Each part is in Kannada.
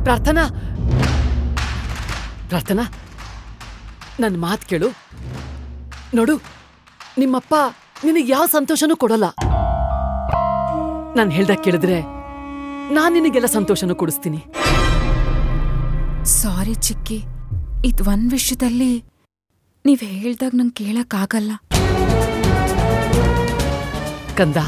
ಪ್ರಾರ್ಥನಾ ಪ್ರಾರ್ಥನಾ ನನ್ನ ಮಾತು ಕೇಳು ನೋಡು ನಿಮ್ಮಪ್ಪ ನಿನಗೆ ಯಾವ ಸಂತೋಷನೂ ಕೊಡಲ್ಲ ನಾನು ಹೇಳ್ದಾಗ ಕೇಳಿದ್ರೆ ನಾನು ನಿನಗೆಲ್ಲ ಸಂತೋಷನೂ ಕೊಡಿಸ್ತೀನಿ ಸಾರಿ ಚಿಕ್ಕಿ ಇದ್ ಒಂದ್ ವಿಷಯದಲ್ಲಿ ನೀವ್ ಹೇಳ್ದಾಗ ನಂಗೆ ಕೇಳಕ್ಕಾಗಲ್ಲ ಕಂದ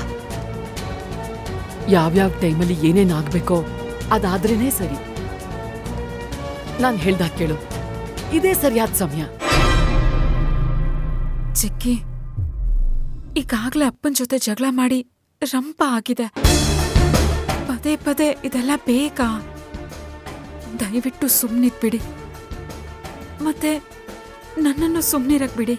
ಯಾವ್ಯಾವ ಟೈಮಲ್ಲಿ ಏನೇನ್ ಆಗ್ಬೇಕೋ ಅದಾದ್ರೇನೆ ಸರಿ ನಾನು ಹೇಳ್ದಾಗ ಕೇಳು ಇದೇ ಸರಿಯಾದ ಸಮಯ ಚಿಕ್ಕಿ ಈಗಾಗ್ಲೇ ಅಪ್ಪನ ಜೊತೆ ಜಗಳ ಮಾಡಿ ರಂಪ ಆಗಿದೆ ಪದೇ ಪದೇ ಇದೆಲ್ಲ ಬೇಕಾ ದಯವಿಟ್ಟು ಸುಮ್ಮನಿದ್ಬಿಡಿ ಮತ್ತೆ ನನ್ನನ್ನು ಸುಮ್ಮನಿರಕ್ ಬಿಡಿ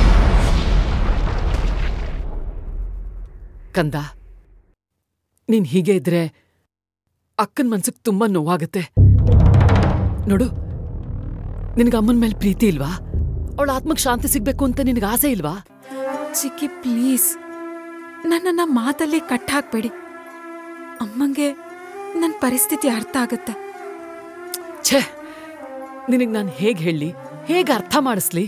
ಕಂದ ನೀನ್ ಹೀಗೆ ಇದ್ರೆ ಅಕ್ಕನ ಮನ್ಸಿಗೆ ತುಂಬಾ ನೋವಾಗುತ್ತೆ ನೋಡು ನಿನಗೆ ಅಮ್ಮನ ಮೇಲೆ ಪ್ರೀತಿ ಇಲ್ವಾ ಅವಳ ಆತ್ಮಕ್ಕೆ ಶಾಂತಿ ಸಿಗ್ಬೇಕು ಅಂತ ನಿನಗೆ ಆಸೆ ಇಲ್ವಾ ಚಿಕ್ಕಿ ಪ್ಲೀಸ್ ನನ್ನನ್ನ ಮಾತಲ್ಲಿ ಕಟ್ಟಾಕ್ಬೇಡಿ ಅಮ್ಮಂಗೆ ನನ್ನ ಪರಿಸ್ಥಿತಿ ಅರ್ಥ ಆಗುತ್ತೆ ಛೇ ನಿನಗೆ ನಾನು ಹೇಗೆ ಹೇಳಿ ಹೇಗೆ ಅರ್ಥ ಮಾಡಿಸ್ಲಿ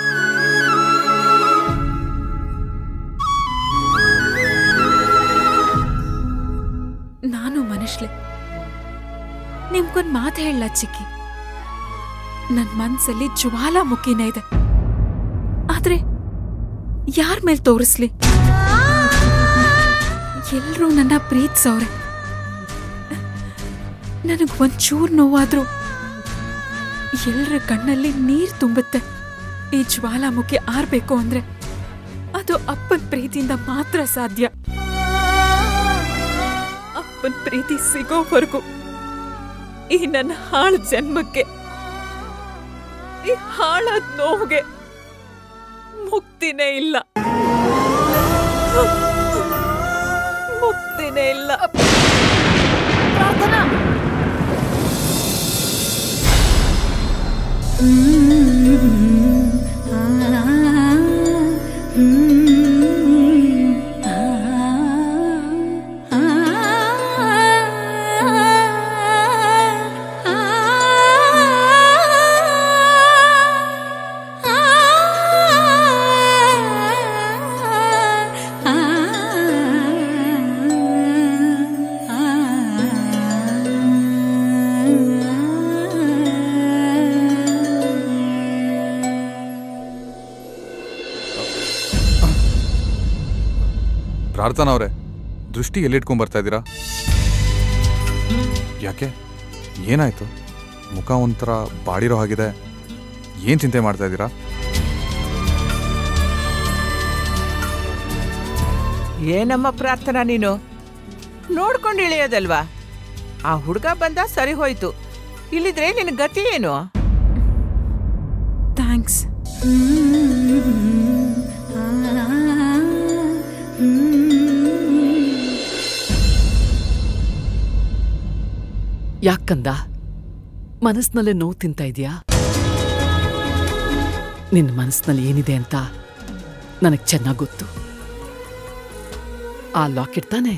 ನಾನು ಮನುಷ್ಲೆ ನಿಮ್ಗೊಂದ್ ಮಾತು ಹೇಳ ಚಿಕ್ಕಿ ನನ್ ಮನ್ಸಲ್ಲಿ ಜ್ವಾಲಾಮುಖಿನೇ ಇದೆ ಆದ್ರೆ ಯಾರ ಮೇಲೆ ತೋರಿಸ್ಲಿ ಎಲ್ರೂ ನನ್ನ ಪ್ರೀತಿಸವ್ರೆ ನನಗ್ ಒಂಚೂರ್ ನೋವಾದ್ರೂ ಎಲ್ರ ಕಣ್ಣಲ್ಲಿ ನೀರ್ ತುಂಬುತ್ತೆ ಈ ಜ್ವಾಲಾಮುಖಿ ಆರ್ಬೇಕು ಅಂದ್ರೆ ಅದು ಅಪ್ಪನ ಪ್ರೀತಿಯಿಂದ ಮಾತ್ರ ಸಾಧ್ಯ ಅಪ್ಪನ ಪ್ರೀತಿ ಸಿಗೋವರೆಗೂ ಈ ನನ್ನ ಹಾಳು ಜನ್ಮಕ್ಕೆ ಈ ಹಾಳಾದ ನೋವಿಗೆ ಮುಕ್ತಿನೇ ಇಲ್ಲ ಮುಕ್ತಿನೇ ಇಲ್ಲ ಪ್ರಾರ್ಥನಾ ಪ್ರಾರ್ಥನಾ ಅವರೇ ದೃಷ್ಟಿ ಎಲ್ಲಿಟ್ಕೊಂಡ್ ಬರ್ತಾ ಇದ್ದೀರಾ ಯಾಕೆ ಏನಾಯ್ತು ಮುಖ ಒಂಥರ ಬಾಡಿರೋ ಹಾಗಿದೆ ಏನ್ ಚಿಂತೆ ಮಾಡ್ತಾ ಇದ್ದೀರಾ ಏನಮ್ಮ ಪ್ರಾರ್ಥನಾ ನೀನು ನೋಡ್ಕೊಂಡು ಇಳಿಯೋದಲ್ವಾ ಆ ಹುಡುಗ ಬಂದ ಸರಿ ಹೋಯ್ತು ಇಲ್ಲಿದ್ರೆ ನಿನ್ನ ಗತಿ ಏನು ಥ್ಯಾಂಕ್ಸ್ ಯಾಕಂದ ಮನಸ್ನಲ್ಲೇ ನೋವು ತಿಂತ ಇದೆಯಾ ನಿನ್ನ ಮನಸ್ಸಿನಲ್ಲಿ ಏನಿದೆ ಅಂತ ನನಗೆ ಚೆನ್ನಾಗಿ ಗೊತ್ತು ಆ ಲಾಕೆಟ್ ತಾನೆ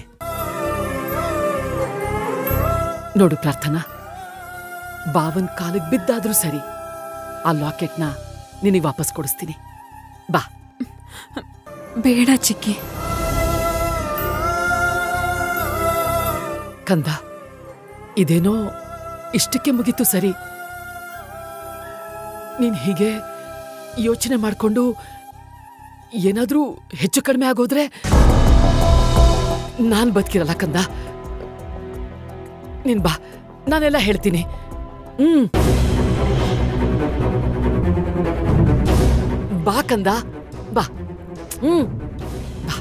ನೋಡು ಪ್ರಾರ್ಥನಾ ಬಾವನ್ ಕಾಲಿಗೆ ಬಿದ್ದಾದ್ರೂ ಸರಿ ಆ ಲಾಕೆಟ್ನ ನಿನಗೆ ವಾಪಸ್ ಕೊಡಿಸ್ತೀನಿ ಬಾ ಬೇಡ ಚಿಕ್ಕಿ ಕಂದ ಇದೇನೋ ಇಷ್ಟಕ್ಕೆ ಮುಗೀತು ಸರಿ ನೀನ್ ಹೀಗೆ ಯೋಚನೆ ಮಾಡ್ಕೊಂಡು ಏನಾದ್ರೂ ಹೆಚ್ಚು ಕಡಿಮೆ ಆಗೋದ್ರೆ ನಾನ್ ಬದುಕಿರಲ್ಲ ಕಂದ ನೀನ್ ಬಾ ನಾನೆಲ್ಲ ಹೇಳ್ತೀನಿ ಹ್ಮ್ ಬಾ ಕಂದ ಬಾ ಹ್ಮ್ ಬಾ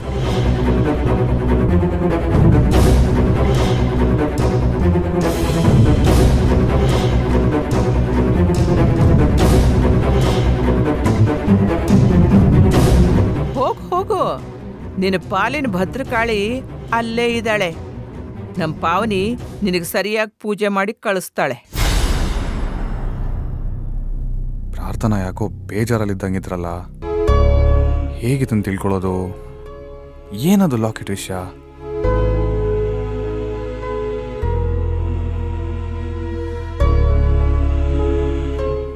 ಹೋಗ್ ಹೋಗು ನಿನ್ನ ಪಾಲಿನ ಭದ್ರಕಾಳಿ ಅಲ್ಲೇ ಇದ್ದಾಳೆ ನಮ್ಮ ಪಾವನಿ ನಿನಗೆ ಸರಿಯಾಗಿ ಪೂಜೆ ಮಾಡಿ ಕಳಿಸ್ತಾಳೆ ಪ್ರಾರ್ಥನಾ ಯಾಕೋ ಬೇಜಾರಲ್ಲಿದ್ದಂಗಿದ್ರಲ್ಲ ಹೇಗಿತ್ತು ತಿಳ್ಕೊಳ್ಳೋದು ಏನದು ಲಾಕೆಟ್ ವಿಷಯ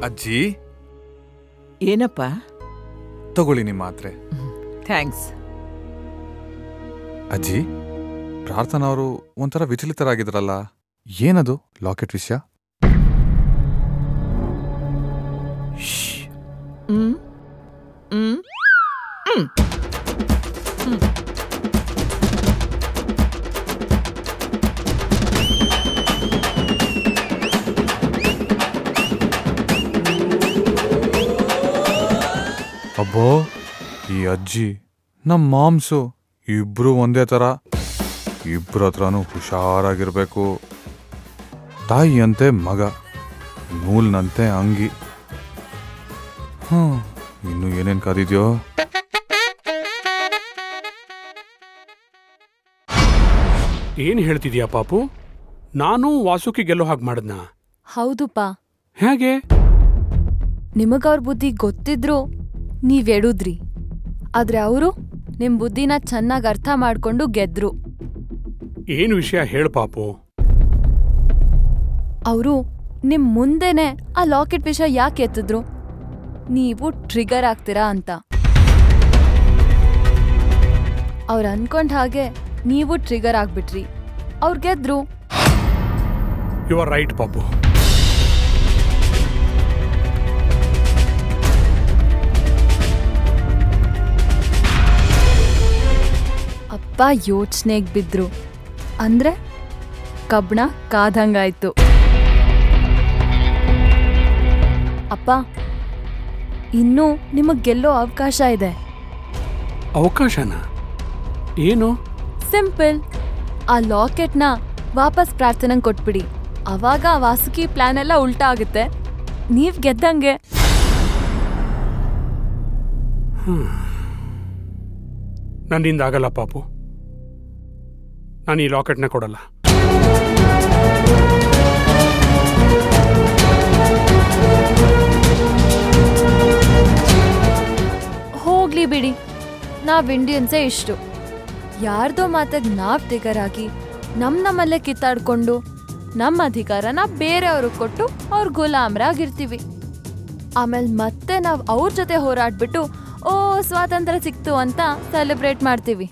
ಅಜ್ಜಿ ಏನಪ್ಪ ತಗೊಳ್ಳಿ ನಿಮ್ಮ ಮಾತ್ರೆ ಥ್ಯಾಂಕ್ಸ್ ಅಜ್ಜಿ ಪ್ರಾರ್ಥನಾ ಅವರು ಒಂಥರ ವಿಚಲಿತರಾಗಿದ್ರಲ್ಲ ಏನದು ಲಾಕೆಟ್ ವಿಷಯ ಹ್ಮ್ ಹ್ಮ್ ಅಬ್ಬೋ ಈ ಅಜ್ಜಿ ನಮ್ಮ ಮಾಮ್ಸು ಇಬ್ರು ಒಂದೇ ಥರ ಇಬ್ರ ಹತ್ರನೂ ಹುಷಾರಾಗಿರ್ಬೇಕು ತಾಯಿಯಂತೆ ಮಗ ನೂಲ್ನಂತೆ ಅಂಗಿ ಹ್ಞೂ ಇನ್ನು ಏನೇನು ಕಾದಿದ್ಯೋ ಏನ್ ಹೇಳ್ತಿದ್ಯಾ ಪಾಪು ನಾನು ವಾಸುಕಿ ಗೆಲ್ಲೋ ಹಾಗೆ ಮಾಡದ್ನಾ ಹೌದುಪಾ ಹೇಗೆ ನಿಮಗವ್ರ ಬುದ್ಧಿ ಗೊತ್ತಿದ್ರು ನೀವ್ ಎಡುದ್ರಿ ಆದ್ರೆ ಅವರು ನಿಮ್ ಬುದ್ಧಿನ ಚೆನ್ನಾಗ್ ಅರ್ಥ ಮಾಡ್ಕೊಂಡು ಗೆದ್ರು ಏನ್ ವಿಷಯ ಹೇಳು ಪಾಪು ಅವರು ನಿಮ್ ಮುಂದೆನೆ ಆ ಲಾಕೆಟ್ ವಿಷಯ ಯಾಕೆ ಎತ್ತಿದ್ರು ನೀವು ಟ್ರಿಗರ್ ಆಗ್ತೀರಾ ಅಂತ ಅವ್ರು ಅನ್ಕೊಂಡ್ ಹಾಗೆ ನೀವು ಟ್ರಿಗರ್ ಆಗ್ಬಿಟ್ರಿ ಅವ್ರ್ ಗೆದ್ರು ಯು ಆರ್ ರೈಟ್ ಪಾಪು ಅಪ್ಪ ಯೋಚನೆಗ್ ಬಿದ್ರು ಅಂದ್ರೆ ಕಬ್ಣ ಕಾದಂಗಾಯ್ತು ಅಪ್ಪ ಇನ್ನೂ ನಿಮಗ್ ಗೆಲ್ಲೋ ಅವಕಾಶ ಇದೆ ಅವಕಾಶನ ಏನು ಸಿಂಪಲ್ ಆ ಲಾಕೆಟ್ನ ವಾಪಸ್ ಪ್ರಾರ್ಥನೆಗೆ ಕೊಟ್ಬಿಡಿ ಅವಾಗ ಆ ವಾಸುಕಿ ಪ್ಲಾನ್ ಎಲ್ಲ ಉಲ್ಟಾ ಆಗುತ್ತೆ ನೀವ್ ಗೆದ್ದಂಗೆ ನನ್ನಿಂದ ಆಗಲ್ಲ ಪಾಪು ನಾನು ಈ ಲಾಕೆಟ್ನ ಕೊಡಲ್ಲ ಹೋಗ್ಲಿ ಬಿಡಿ ನಾವ್ ಇಂಡಿಯನ್ಸೇ ಇಷ್ಟು ಯಾರ್ದೋ ಮಾತಾಗ್ ನಾವ್ ತಿಗರಾಗಿ ನಮ್ ನಮ್ಮಲ್ಲೇ ಕಿತ್ತಾಡ್ಕೊಂಡು ನಮ್ಮ ಅಧಿಕಾರನ ಬೇರೆಯವ್ರಿಗೆ ಕೊಟ್ಟು ಅವ್ರ ಗುಲಾಮ್ರಾಗಿರ್ತೀವಿ ಆಮೇಲೆ ಮತ್ತೆ ನಾವ್ ಅವ್ರ ಜೊತೆ ಹೋರಾಡ್ಬಿಟ್ಟು ಓ ಸ್ವಾತಂತ್ರ್ಯ ಸಿಕ್ತು ಅಂತ ಸೆಲೆಬ್ರೇಟ್ ಮಾಡ್ತೀವಿ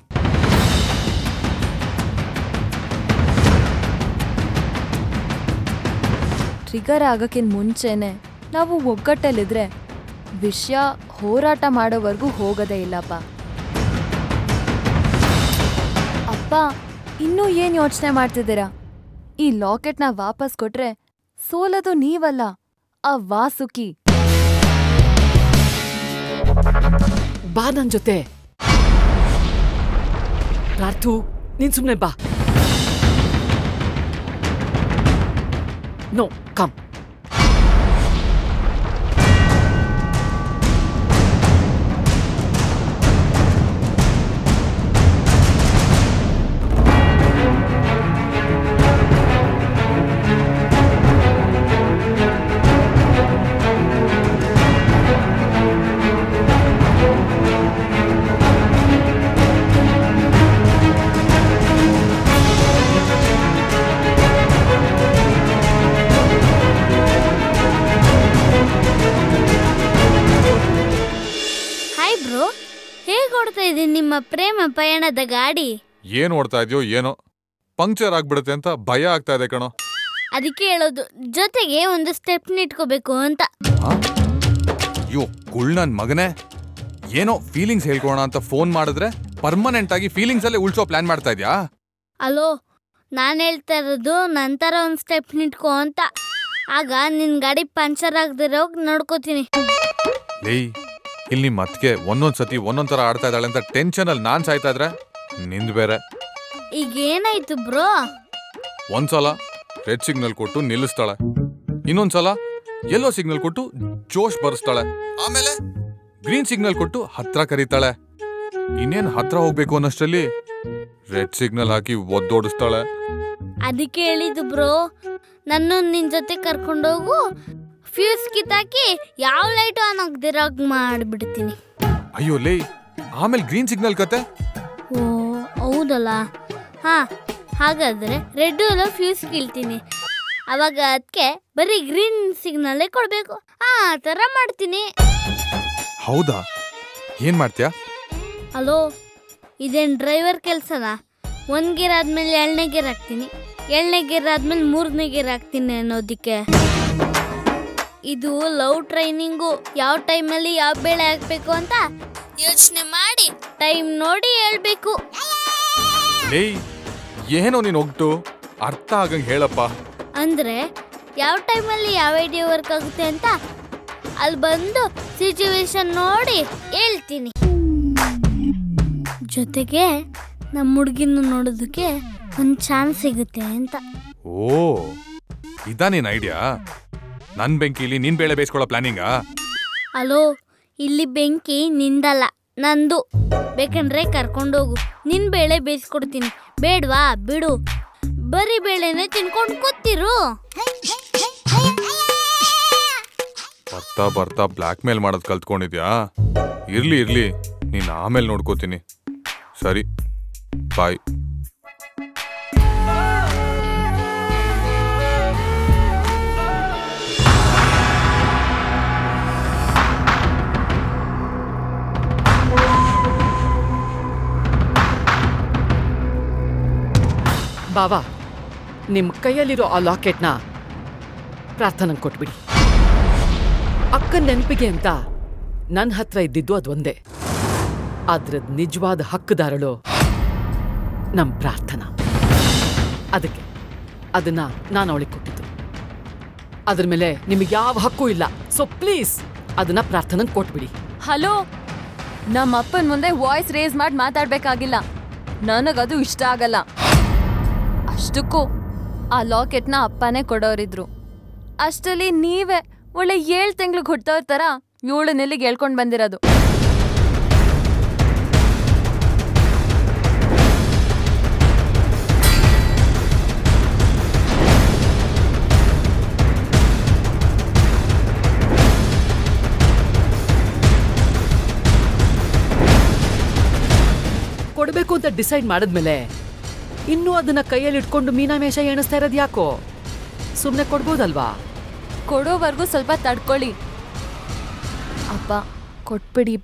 ಟ್ರಿಗರ್ ಆಗಕ್ಕಿನ್ ಮುಂಚೆನೆ ನಾವು ಒಗ್ಗಟ್ಟಲ್ಲಿದ್ರೆ ವಿಷಯ ಹೋರಾಟ ಮಾಡೋವರೆಗೂ ಹೋಗೋದೇ ಇಲ್ಲಪ್ಪ ಅಪ್ಪ ಇನ್ನೂ ಏನ್ ಯೋಚನೆ ಮಾಡ್ತಿದ್ದೀರಾ ಈ ಲಾಕೆಟ್ನ ವಾಪಸ್ ಕೊಟ್ರೆ ಸೋಲದು ನೀವಲ್ಲ ಆ ವಾಸುಕಿ ಬಾ ನನ್ ಜೊತೆ ಪಾರ್ಥು ನೀನ್ ಸುಮ್ನೆ ಬಾ ನೋ ಕಮ್ ಹಾಯ್ ಬ್ರೋ ಹೇಗೆ ಓಡ್ತಾ ಇದೆ ನಿಮ್ಮ ಪ್ರೇಮ ಪಯಣದ ಗಾಡಿ ಏನು ಓಡ್ತಾ ಇದೆಯೋ ಏನೋ ಪಂಕ್ಚರ್ ಆಗ್ಬಿಡುತ್ತೆ ಅಂತ ಭಯ ಆಗ್ತಾ ಇದೆ ಕಣೋ ಅದಕ್ಕೆ ಹೇಳೋದು ಜೊತೆಗೆ ಒಂದು ಸ್ಟೆಪ್ ಇಟ್ಕೋಬೇಕು ಅಂತ ಅಯ್ಯೋ ಕುಳ್ ನನ್ ಮಗನೇ ಏನೋ ಫೀಲಿಂಗ್ಸ್ ಹೇಳ್ಕೋಣ ಅಂತ ಫೋನ್ ಮಾಡಿದ್ರೆ ಪರ್ಮನೆಂಟ್ ಆಗಿ ಫೀಲಿಂಗ್ಸ್ ಅಲ್ಲೇ ಉಳ್ಸೋ ಪ್ಲಾನ್ ಮಾಡ್ತಾ ಇದ್ಯಾ ಅಲೋ ನಾನು ಹೇಳ್ತಾ ಇರೋದು ನಂತರ ಒಂದು ಸ್ಟೆಪ್ ಇಟ್ಕೋ ಅಂತ ಆಗ ನಿನ್ನ ಗಾಡಿ ಪಂಚರ್ ಆಗದಿರೋ ನೋಡ್ಕೋತೀನಿ ಲೇಯ್ ಇಲ್ಲಿ ನಿಮ್ಮ ಅತ್ಗೆ ಒಂದೊಂದ್ ಸತಿ ಒಂದೊಂದ್ ತರ ಆಡ್ತಾ ಇದ್ದಾಳೆ ಅಂತ ಟೆನ್ಷನ್ ಅಲ್ಲಿ ನಾನ್ ಸಾಯ್ತಾ ಇದ್ರೆ ನಿಂದ್ ಬೇರೆ ಈಗ ಏನಾಯ್ತು ಬ್ರೋ ಒಂದ್ಸಲ ರೆಡ್ ಸಿಗ್ನಲ್ ಕೊಟ್ಟು ನಿಲ್ಲಿಸ್ತಾಳೆ ಇನ್ನೊಂದ್ಸಲ ಯೆಲ್ಲೋ ಸಿಗ್ನಲ್ ಕೊಟ್ಟು ಜೋಶ್ ಬರ್ಸ್ತಾಳೆ ಆಮೇಲೆ ಗ್ರೀನ್ ಸಿಗ್ನಲ್ ಕೊಟ್ಟು ಹತ್ರ ಕರೀತಾಳೆ ಇನ್ನೇನ್ ಹತ್ರ ಹೋಗ್ಬೇಕು ಅನ್ನಷ್ಟರಲ್ಲಿ ರೆಡ್ ಸಿಗ್ನಲ್ ಹಾಕಿ ಒದ್ದೋಡಿಸ್ತಾಳೆ ಅದಕ್ಕೆ ಹೇಳಿದ್ದು ಬ್ರೋ ನನ್ನ ನಿನ್ನ ಜೊತೆ ಕರ್ಕೊಂಡೋಗು ಫ್ಯೂಸ್ ಕಿತ್ತಾಕಿ ಯಾವ ಲೈಟು ಆನ್ ಆಗದಿರಾಗ ಮಾಡಿಬಿಡ್ತೀನಿ ಅಯ್ಯೋ ಲೇ ಆಮೇಲೆ ಗ್ರೀನ್ ಸಿಗ್ನಲ್ ಕತೆ ಓ ಹೌದಲ್ಲ ಹಾ ಹಾಗಾದ್ರೆ ರೆಡ್ ಎಲ್ಲ ಫ್ಯೂಸ್ ಕೀಳ್ತೀನಿ ಅವಾಗ ಅದಕ್ಕೆ ಬರೀ ಗ್ರೀನ್ ಸಿಗ್ನಲ್ಲೇ ಕೊಡಬೇಕು ಆ ಥರ ಮಾಡ್ತೀನಿ ಹೌದಾ ಏನ್ ಮಾಡ್ತೀಯಾ ಹಲೋ ಇದೇನು ಡ್ರೈವರ್ ಕೆಲಸನಾ ಒಂದು ಗೇರ್ ಆದ್ಮೇಲೆ ಎರಡನೇ ಗೇರ್ ಹಾಕ್ತೀನಿ ಎರಡನೇ ಗೇರ್ ಆದ್ಮೇಲೆ ಮೂರನೇ ಗೇರ್ ಹಾಕ್ತೀನಿ ಅನ್ನೋದಕ್ಕೆ ಇದು ಲವ್ ಟ್ರೈನಿಂಗು ಯಾವ ಟೈಮಲ್ಲಿ ಯಾವ ಬೆಳೆ ಹಾಕ್ಬೇಕು ಅಂತ ಯೋಚನೆ ಮಾಡಿ ಟೈಮ್ ನೋಡಿ ಹೇಳ್ಬೇಕು ಲೇ ಏನೋ ನೀನ್ ಒಗ್ಟು ಅರ್ಥ ಆಗಂಗ್ ಹೇಳಪ್ಪ ಅಂದ್ರೆ ಯಾವ ಟೈಮಲ್ಲಿ ಯಾವ ಐಡಿಯಾ ವರ್ಕ್ ಆಗುತ್ತೆ ಅಂತ ಅಲ್ಲಿ ಬಂದು ಸಿಚುವೇಶನ್ ನೋಡಿ ಹೇಳ್ತೀನಿ ಜೊತೆಗೆ ನಮ್ಮ ಹುಡುಗಿನ ನೋಡೋದಕ್ಕೆ ಒಂದು ಚಾನ್ಸ್ ಸಿಗುತ್ತೆ ಅಂತ ಓ ಇದಾ ನಿನ್ ಐಡಿಯಾ ನನ್ ಬೆಂಕಿಲಿ ನಿನ್ ಬೇಳೆ ಬೇಯಿಸ್ಕೊಳ್ಳೋ ಪ್ಲಾನಿಂಗಾ ಅಲೋ ಇಲ್ಲಿ ಬೆಂಕಿ ನಿಂದಲ್ಲ ನಂದು ಬೇಕಂದ್ರೆ ಕರ್ಕೊಂಡೋಗು ನಿನ್ ಬೇಳೆ ಬೇಯಿಸ್ಕೊಡ್ತೀನಿ ಬೇಡ್ವಾ ಬಿಡು ಬರೀ ಬೇಳೆನೆ ತಿನ್ಕೊಂಡು ಕೂತಿರು ಬರ್ತಾ ಬರ್ತಾ ಬ್ಲ್ಯಾಕ್ ಮೇಲ್ ಮಾಡೋದ್ ಕಲ್ತ್ಕೊಂಡಿದ್ಯಾ ಇರ್ಲಿ ಇರ್ಲಿ ನೀನ್ ಆಮೇಲೆ ನೋಡ್ಕೋತೀನಿ ಸರಿ ಬಾಯ್ ಬಾವಾ ನಿಮ್ಮ ಕೈಯಲ್ಲಿರೋ ಆ ಲಾಕೆಟ್ನ ಪ್ರಾರ್ಥನೆಗೆ ಕೊಟ್ಬಿಡಿ ಅಕ್ಕನ ನೆನಪಿಗೆ ಅಂತ ನನ್ನ ಹತ್ರ ಇದ್ದಿದ್ದು ಅದೊಂದೇ ಅದ್ರದ್ ನಿಜವಾದ ಹಕ್ಕುದಾರಳು ನಮ್ಮ ಪ್ರಾರ್ಥನಾ ಅದಕ್ಕೆ ಅದನ್ನ ನಾನು ಅವಳಿಗೆ ಕೊಟ್ಟಿದ್ದು ಅದ್ರ ಮೇಲೆ ನಿಮಗೆ ಯಾವ ಹಕ್ಕು ಇಲ್ಲ ಸೊ ಪ್ಲೀಸ್ ಅದನ್ನ ಪ್ರಾರ್ಥನೆಗೆ ಕೊಟ್ಬಿಡಿ ಹಲೋ ನಮ್ಮ ಅಪ್ಪನ ಮುಂದೆ ವಾಯ್ಸ್ ರೇಸ್ ಮಾಡಿ ಮಾತಾಡ್ಬೇಕಾಗಿಲ್ಲ ನನಗದು ಇಷ್ಟ ಆಗಲ್ಲ ಅಷ್ಟಕ್ಕೂ ಆ ಲಾಕೆಟ್ನ ಅಪ್ಪನೇ ಕೊಡೋರಿದ್ರು ಅಷ್ಟರಲ್ಲಿ ನೀವೇ ಒಳ್ಳೆ ಏಳು ತಿಂಗ್ಳಿಗೆ ಹುಟ್ಟೋರ್ ಥರ ಏಳು ನೆಲ್ಲಿಗೆ ಹೇಳ್ಕೊಂಡು ಬಂದಿರೋದು ಕೊಡಬೇಕು ಅಂತ ಡಿಸೈಡ್ ಮಾಡಿದ್ಮೇಲೆ ಇನ್ನೂ ಅದನ್ನ ಕೈಯಲ್ಲಿ ಇಟ್ಕೊಂಡು ಮೀನಾಮೇಷ ಎಣಿಸ್ತಾ ಇರೋದು ಯಾಕೋ ಸುಮ್ಮನೆ ಕೊಡ್ಬೋದಲ್ವಾ ಕೊಡೋವರೆಗೂ ಸ್ವಲ್ಪ ತಡ್ಕೊಳ್ಳಿ ಅಪ್ಪ ಕೊಟ್ಬಿಡಿಪ್ಪ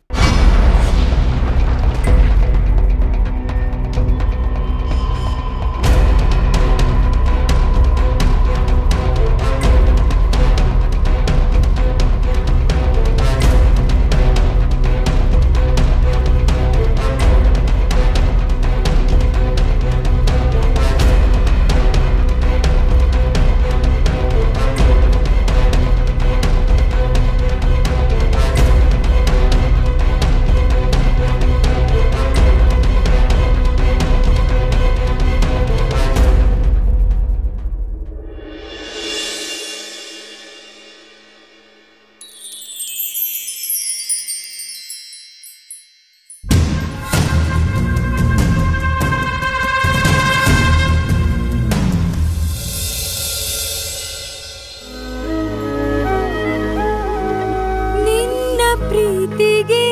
ನಿನ್ನ ಪ್ರೀತಿಗೆ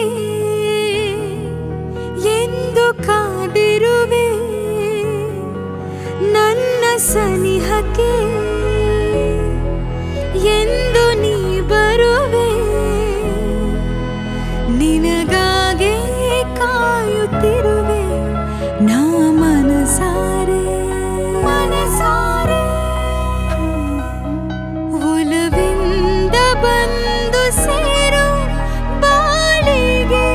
ಎಂದು ಕಾದಿರುವೆ ನನ್ನ ಸನಿಹಕ್ಕೆ ಎಂದು ನೀ ಬರುವೆ ನಿನಗಾಗೆ ಕಾಯುತ್ತಿರುವೆ ನಾ ಮನಸಾರೆ ಮನಸಾರೆ ಒಲವಿಂದ ಬಂದು ಸೇರು ಬಾಳಿಗೆ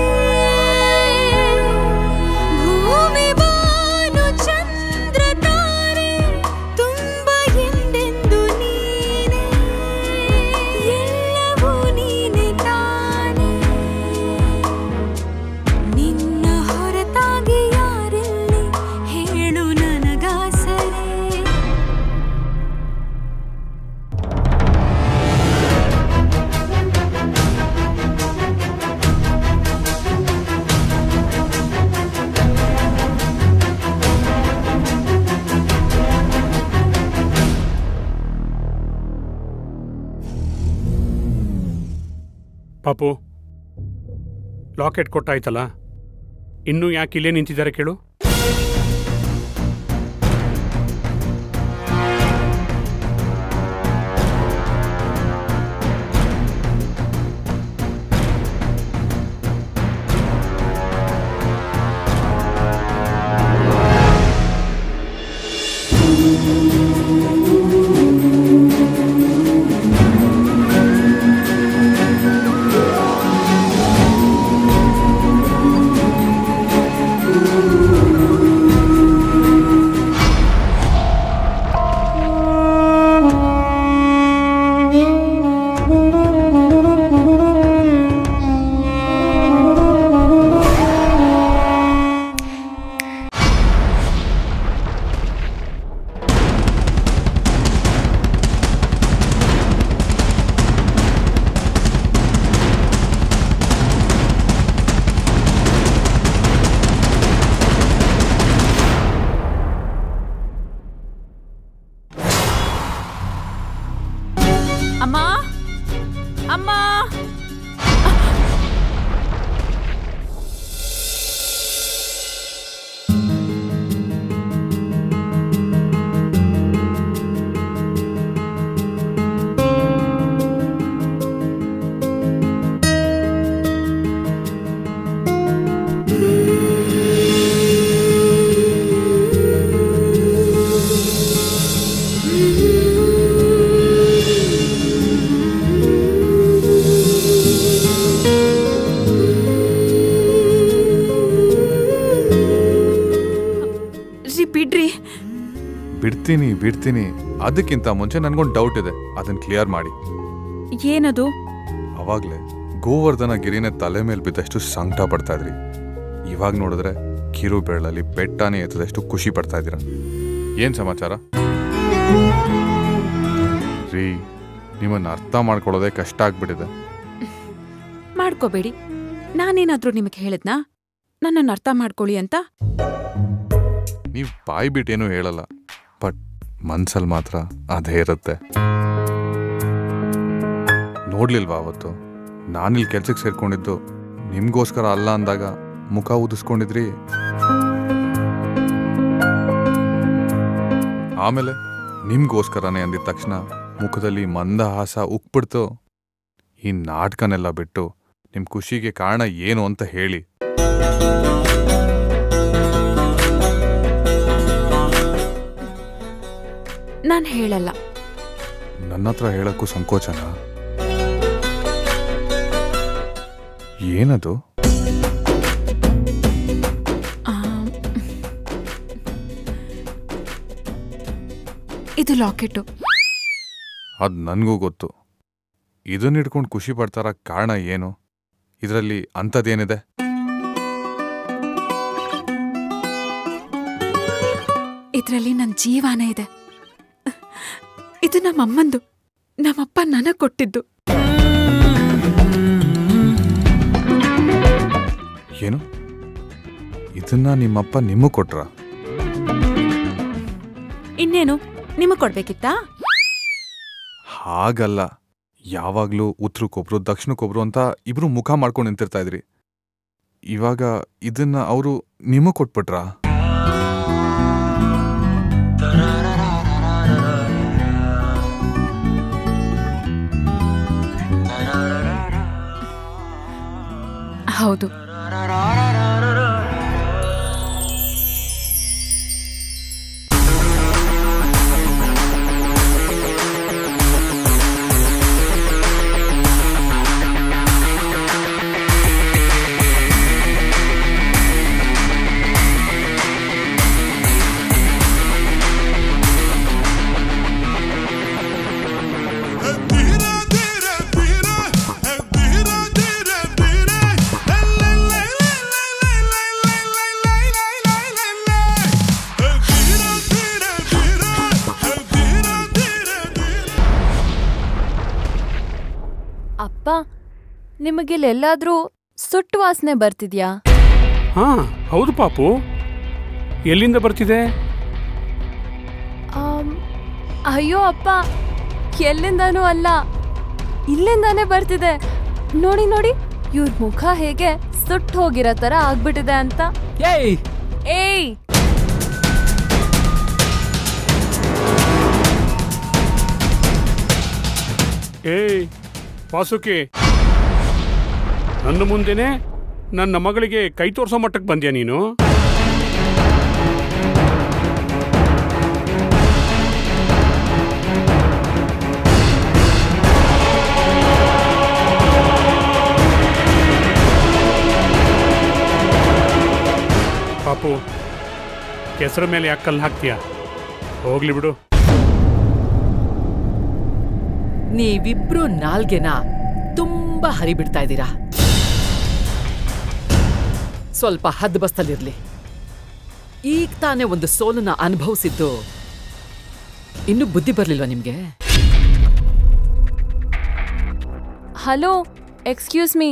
ಭೂಮಿ ಬಾನು ಚಂದ್ರ ತಾರೆ ತುಂಬ ಎಂದೆಂದು ನೀನೆ ಎಲ್ಲವೂ ನೀನೆ ತಾನೆ ನಿನ್ನ ಹೊರತಾಗಿ ಯಾರೆಲ್ಲಿ ಹೇಳು ನನಗಾಸರೆ ಪಾಪು ಲಾಕೆಟ್ ಕೊಟ್ಟಾಯ್ತಲ್ಲ ಇನ್ನೂ ಯಾಕೆ ಇಲ್ಲೇ ನಿಂತಿದ್ದಾರೆ ಕೇಳು ಅಮ್ಮ ರೀ ಬಿಡ್ರಿ ಬಿಡ್ತೀನಿ ಬಿಡ್ತೀನಿ ಅದಕ್ಕಿಂತ ಮುಂಚೆ ನನ್ಗೊಂದು ಡೌಟ್ ಇದೆ ಅದನ್ನ ಕ್ಲಿಯರ್ ಮಾಡಿ ಏನದು ಅವಾಗ್ಲೇ ಗೋವರ್ಧನ ಗಿರಿನ ತಲೆ ಮೇಲೆ ಬಿದ್ದಷ್ಟು ಸಂಕಟ ಪಡ್ತಾ ಇದ್ರಿ ಇವಾಗ ನೋಡಿದ್ರೆ ಕಿರು ಬೆರಳಲ್ಲಿ ಬೆಟ್ಟನೇ ಎತ್ತದಷ್ಟು ಖುಷಿ ಪಡ್ತಾ ಇದ್ದೀರಾ ಏನ್ ಸಮಾಚಾರ ರೀ ನಿಮ್ಮನ್ನ ಅರ್ಥ ಮಾಡ್ಕೊಳ್ಳೋದೇ ಕಷ್ಟ ಆಗ್ಬಿಟ್ಟಿದೆ ಮಾಡ್ಕೋಬೇಡಿ ನಾನೇನಾದ್ರೂ ನಿಮಗೆ ಹೇಳಿದ್ನಾ ನನ್ನನ್ನು ಅರ್ಥ ಮಾಡ್ಕೊಳ್ಳಿ ಅಂತ ನೀವು ಬಾಯಿ ಬಿಟ್ಟೇನು ಹೇಳಲ್ಲ ಬಟ್ ಮನ್ಸಲ್ಲಿ ಮಾತ್ರ ಅದೇ ಇರುತ್ತೆ ನೋಡ್ಲಿಲ್ವಾ ಅವತ್ತು ನಾನಿಲ್ಲಿ ಕೆಲ್ಸಕ್ಕೆ ಸೇರ್ಕೊಂಡಿದ್ದು ನಿಮ್ಗೋಸ್ಕರ ಅಲ್ಲ ಅಂದಾಗ ಮುಖ ಊದಿಸ್ಕೊಂಡಿದ್ರಿ ಆಮೇಲೆ ನಿಮ್ಗೋಸ್ಕರನೇ ಅಂದಿದ ತಕ್ಷಣ ಮುಖದಲ್ಲಿ ಮಂದಹಾಸ ಉಕ್ಬಿಡ್ತು ಈ ನಾಟಕನೆಲ್ಲ ಬಿಟ್ಟು ನಿಮ್ ಖುಷಿಗೆ ಕಾರಣ ಏನು ಅಂತ ಹೇಳಿ ನಾನು ಹೇಳಲ್ಲ ನನ್ನ ಹತ್ರ ಹೇಳಕ್ಕೂ ಸಂಕೋಚನ ಏನದು ಆ, ಇದು ಲಾಕೆಟು ಅದ್ ನನ್ಗೂ ಗೊತ್ತು ಇದನ್ನ ಹಿಡ್ಕೊಂಡು ಖುಷಿ ಪಡ್ತಾರ ಕಾರಣ ಏನು ಇದರಲ್ಲಿ ಅಂಥದ್ದೇನಿದೆ ಇದರಲ್ಲಿ ನನ್ನ ಜೀವಾನ ಇದೆ ಇದು ನಮ್ಮಮ್ಮಂದು ನಮ್ಮಪ್ಪ ನನಗ್ ಕೊಟ್ಟಿದ್ದು ಏನು ಇದನ್ನ ನಿಮ್ಮಪ್ಪ ನಿಮಗ್ ಕೊಟ್ರ ಇನ್ನೇನು ನಿಮಗ್ ಕೊಡ್ಬೇಕಿತ್ತಾ ಹಾಗಲ್ಲ ಯಾವಾಗ್ಲೂ ಉತ್ತರಕ್ಕೊಬ್ರು ದಕ್ಷಿಣಕ್ಕೊಬ್ರು ಅಂತ ಇಬ್ರು ಮುಖ ಮಾಡ್ಕೊಂಡು ನಿಂತಿರ್ತಾ ಇದ್ರಿ ಇವಾಗ ಇದನ್ನ ಅವರು ನಿಮಗ್ ಕೊಟ್ಬಿಟ್ರಾ ಹೌದು ಅಪ್ಪ ನಿಮಗಿಲ್ಲೆಲ್ಲಾದ್ರೂ ಸುಟ್ಟು ವಾಸನೆ ಬರ್ತಿದ್ಯಾ ಹಾ ಹೌದು ಪಾಪು ಎಲ್ಲಿಂದ ಬರ್ತಿದೆ ಆಮ್, ಅಯ್ಯೋ ಅಪ್ಪ ಎಲ್ಲಿಂದನೂ ಅಲ್ಲ ಇಲ್ಲಿಂದಾನೇ ಬರ್ತಿದೆ ನೋಡಿ ನೋಡಿ ಇವ್ರ ಮುಖ ಹೇಗೆ ಸುಟ್ಟು ಹೋಗಿರೋ ತರ ಆಗ್ಬಿಟ್ಟಿದೆ ಅಂತ ಏಯ್ ಏಯ್ ಏಯ್ ವಾಸುಕಿ ನನ್ನ ಮುಂದೆನೆ ನನ್ನ ಮಗಳಿಗೆ ಕೈ ತೋರ್ಸೋ ಮಟ್ಟಕ್ಕೆ ಬಂದ್ಯಾ ನೀನು ಪಾಪು ಕೆಸರ ಮೇಲೆ ಯಾಕೆ ಕಲ್ಲು ಹಾಕ್ತೀಯ ಹೋಗ್ಲಿ ಬಿಡು ನೀವಿಬ್ರು ನಾಲ್ಗೆನ ತುಂಬಾ ಹರಿಬಿಡ್ತಾ ಇದ್ದೀರಾ ಸ್ವಲ್ಪ ಹದ್ಬಸ್ತಲ್ಲಿರ್ಲಿ ಈಗ ತಾನೇ ಒಂದು ಸೋಲನ್ನ ಅನುಭವಿಸಿದ್ದು ಇನ್ನು ಬುದ್ಧಿ ಬರ್ಲಿಲ್ವಾ ನಿಮ್ಗೆ ಹಲೋ ಎಕ್ಸ್ಕ್ಯೂಸ್ ಮೀ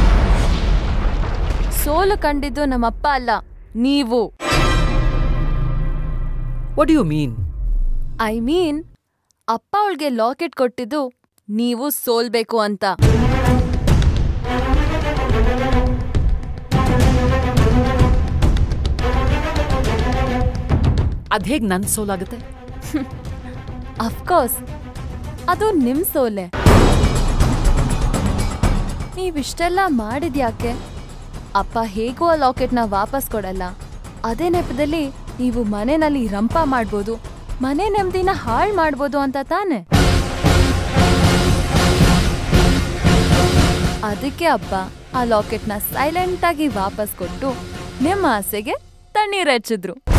ಸೋಲು ಕಂಡಿದ್ದು ನಮ್ಮಪ್ಪ ಅಲ್ಲ ನೀವು what you mean I mean ಅಪ್ಪ ಅವಳಿಗೆ ಲಾಕೆಟ್ ಕೊಟ್ಟಿದ್ದು ನೀವು ಸೋಲ್ಬೇಕು ಅಂತ ಅದ್ಹೇಗ್ ನನ್ ಸೋಲಾಗುತ್ತೆ ಅಫ್ಕೋರ್ಸ್ ಅದು ನಿಮ್ ಸೋಲೆ ನೀವಿಷ್ಟೆಲ್ಲ ಮಾಡಿದ್ಯಾಕೆ ಅಪ್ಪ ಹೇಗೂ ಆ ಲಾಕೆಟ್ನ ವಾಪಸ್ ಕೊಡಲ್ಲ ಅದೇ ನೆಪದಲ್ಲಿ ನೀವು ಮನೆಯಲ್ಲಿ ರಂಪ ಮಾಡ್ಬೋದು ಮನೆ ನೆಮ್ಮದಿನ ಹಾಳು ಮಾಡ್ಬೋದು ಅಂತ ತಾನೆ ಅದಕ್ಕೆ ಅಪ್ಪ ಆ ಲಾಕೆಟ್ನ ಸೈಲೆಂಟ್ ಆಗಿ ವಾಪಸ್ ಕೊಟ್ಟು ನಿಮ್ಮ ಆಸೆಗೆ ತಣ್ಣೀರ್ ಹಚ್ಚಿದ್ರು